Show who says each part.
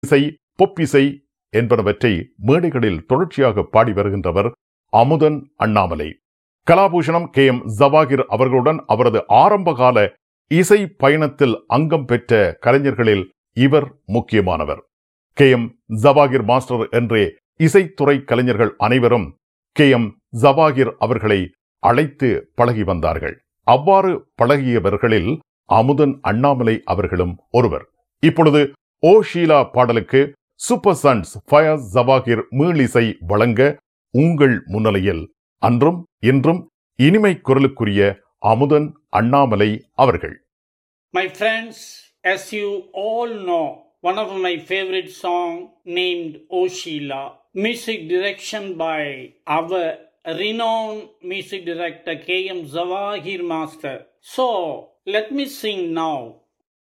Speaker 1: இசை பொப்பிசை என்பனவற்றை மேடைகளில் தொடர்ச்சியாக பாடி வருகின்றவர் அமுதன் அண்ணாமலை கலாபூஷணம் கே எம் ஜவாகிர் அவர்களுடன் அவரது ஆரம்பகால இசை பயணத்தில் அங்கம் பெற்ற கலைஞர்களில் இவர் முக்கியமானவர் கே எம் ஜவாகிர் மாஸ்டர் என்றே இசைத்துறை கலைஞர்கள் அனைவரும் கே எம் ஜவாகிர் அவர்களை அழைத்து பழகி வந்தார்கள் அவ்வாறு பழகியவர்களில் அமுதன் அண்ணாமலை அவர்களும் ஒருவர் இப்பொழுது ஓ ஷீலா பாடலுக்கு சூப்பர் சன்ஸ் ஃபயஸ் ஜவாகிர் மீளிசை வழங்க உங்கள் முன்னிலையில் அன்றும் இன்றும் இனிமை குரலுக்குரிய அமுதன் அண்ணாமலை அவர்கள்
Speaker 2: My friends, as you all know, one of my favorite song named O Sheila, music direction by our renowned music director K.M. Zawahir Master. So, let me sing now